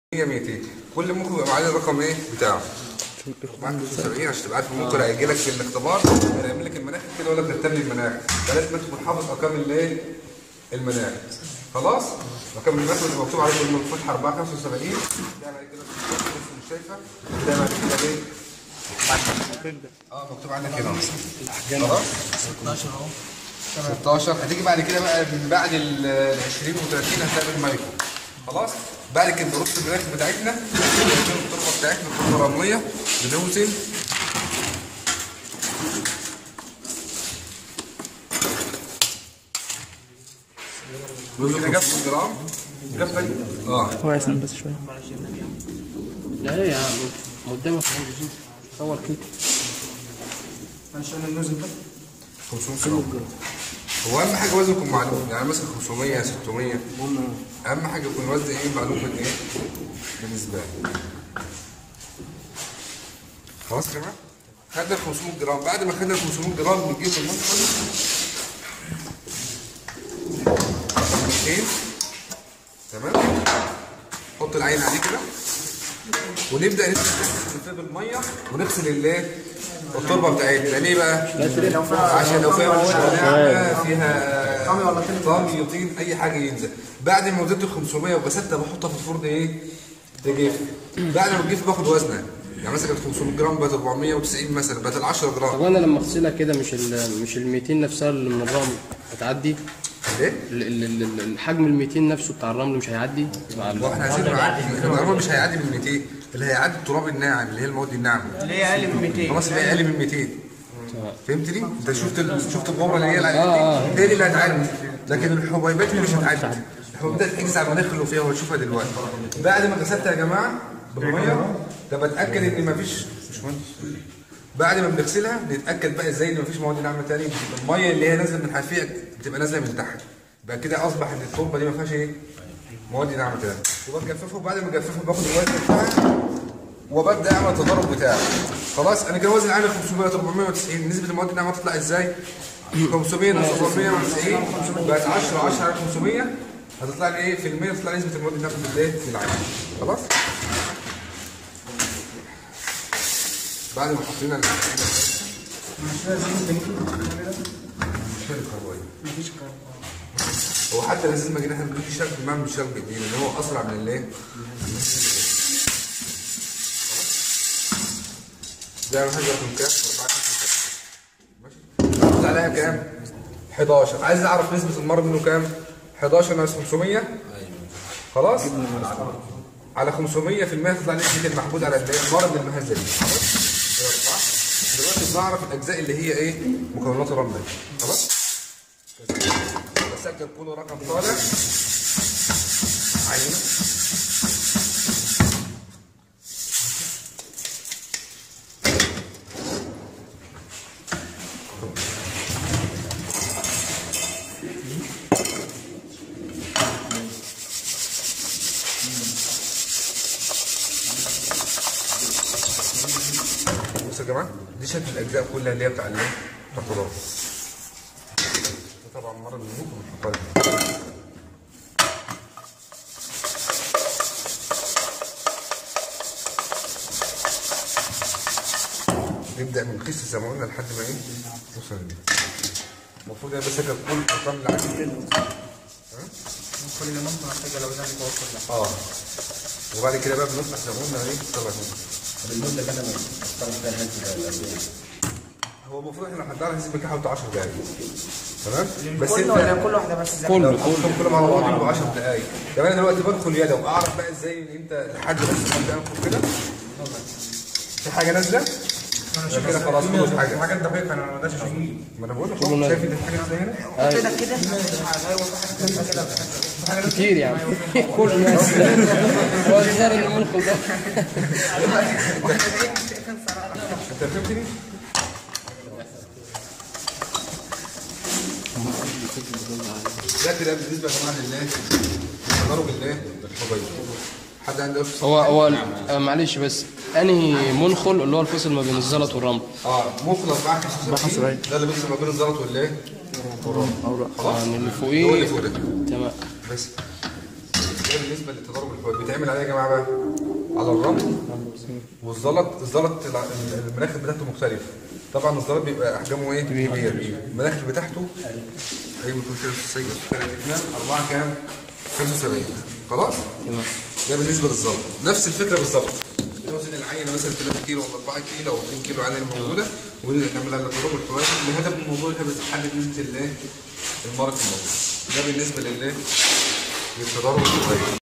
100 200 كل ممكن يبقى معايا الرقم ايه بتاعه بعد 70 عشان تبقى عارف ممكن هيجي لك في الاختبار يعمل لك المناخ كده يقول لك رتب لي المناخ فلازم تكون حافظ ارقام الايه المناخ خلاص رقم المناخ اللي مكتوب عليه من الفتحه 4 75 ده بعد كده مش شايفه ده بعد كده ايه اه مكتوب عندك هنا خلاص 16 اهو 16 هتيجي بعد كده بقى من بعد ال 20 و 30 هتلاقي المايكرو خلاص بعد كده نرص المناخ بتاعتنا التربه بتاعتنا التربه رمليه بنوزن كده جف جرام جف اه هو يسلم بس شويه لا لا يا عم قدامك اهو صور كده عشان النوزل ده 500 جرام هو اهم حاجه وزنه يكون معلوم يعني مثلا 500 600 اهم حاجه يكون الوزن ايه معلوم من ايه بالنسبه لي خلاص يا جماعه خدنا ال 500 جرام بعد ما خدنا ال 500 جرام بنجيب المنطقه 200 تمام حط العين عليه كده ونبدا نغسل فيه بالميه ونغسل الايه التربه بتاعتنا ليه بقى؟ عشان لو فيها مواد ناعمه فيها طامي ولا طين؟ طامي يطين اي حاجه ينزل بعد ما وزنت ال 500 وغسلتها بحطها في الفرن ايه؟ تجف بعد ما تجف باخد وزنها يعني مثلا كانت 500 جرام بقت 490 مثلا بقت ال 10 طب جرام انا لما اغسلها كده مش ال مش ال 200 نفسها اللي من الرمل هتعدي ليه؟ ال- ال- ال- ال- الحجم ال 200 نفسه بتاع الرمل مش هيعدي مع ال- هو احنا عايزين نعدي الرمل مش هيعدي من 200 اللي هيعدي التراب الناعم اللي هي المواد الناعمه اللي هي اقل من 200 خلاص يبقى اقل من 200 تمام. فهمتني؟ انت شفت ال... شفت الغبره اللي هي آه، آه. هي دي اللي هتعدي لكن الحبيبات دي مش هتعدي الحبيبات هتحجز على المناخ اللي فيها وهتشوفها دلوقتي بعد ما غسلتها يا جماعه بالميه ده بتاكد ان مفيش مش مهندس بعد ما بنغسلها نتاكد بقى ازاي ان مفيش مواد ناعمه تاني الميه اللي هي نازله من الحنفيه بتبقى نازله من تحت بقى كده اصبح ان التربه دي ما فيهاش ايه مواد ناعمه تاني وبجففه وبعد ما اجففه باخد الوزن بتاعها وببدا اعمل التضارب بتاعي خلاص انا كده وزن عامل 500 490 نسبه المواد الناعمه تطلع ازاي 500 ناقص 490 بقت 10 10 على 500 هتطلع لي ايه في المية تطلع نسبه المواد الناعمه في الايه في العين خلاص بعد ما حطينا ال- مش لازم تنكي مش فارق كهربائي مفيش كهرباء هو حتى لازم ما جينا احنا بنيجي شرب بنعمل مش شرب بايدينا لان هو اسرع من الايه؟ ده اول حاجه رقم كام؟ 4 ماشي حط عليها كام؟ 11 عايز اعرف نسبه المرض منه كام؟ 11 ناقص 500 خلاص؟ على 500% تطلع نسبه المحمود على الايه؟ المرض المهزلي خلاص؟ كده أربعة. دلوقتي بنعرف الاجزاء اللي هي ايه؟ مكونات الرمل دي. خلاص؟ بسجل كل رقم طالع عينه بصوا يا جماعه دي شكل الاجزاء كلها اللي هي بتاع الايه؟ بتاع الخضار ده طبعا مره بنموت ونحطها نبدا من قيس زي ما قلنا لحد ما ايه توصل ليه المفروض انا بسجل كل الارقام اللي عندي كل منطقه محتاجه لو زي توصل اه وبعد كده بقى بنفتح زي ما قلنا ايه طلع بالمدة كده ما تختار فيها الهز ده هو المفروض احنا لو حضرنا هنسيب مكان حوالي 10 دقايق تمام بس كل انت ولا كل واحده بس زي كله لو حطهم كلهم على بعض يبقوا 10 دقايق طب انا دلوقتي بدخل يدا واعرف بقى ازاي ان انت لحد بس ما ابدا انفخ كده في حاجه نازله يبقى كده خلاص كل حاجه حاجات دقيقه انا ما اقدرش اشيل ما انا بقول لك أهو، شايف ان في حاجه نازله هنا كده كده ايوه في حاجه كده كتير يعني كل الناس هو الزر اللي ملكه ده انت فهمتني؟ ده كده بالنسبه يا جماعه لله تضارب الله الحبيب حد عنده أسئلة؟ هو هو آه، معلش بس انهي منخل اللي هو الفصل ما بين الزلط والرمل اه مخلص بقى 75 ده اللي بيفصل ما بين الزلط والايه؟ والرمل خلاص يعني اللي هو اللي فوقيه فوق ده تمام بس ده بالنسبه للتدرج الحبيبي بيتعمل عليه يا جماعه بقى على الرمل والزلط الزلط الع- المناخل بتاعته مختلفه طبعا الزلط بيبقى احجامه ايه كبير المناخل بتاعته ايوه بتقول كده في السجل اثنين اربعه كام 75 خلاص ده بالنسبه للزلط نفس الفكره بالظبط نوزن العينه مثلا 3 كيلو ولا 4 كيلو او 2 كيلو عينه موجوده ونعمل على التدرج الحبيبي الهدف من الموضوع ده بتحدد نسبه الايه المرض الموجود ده بالنسبه للايه للتدرج الحبيبي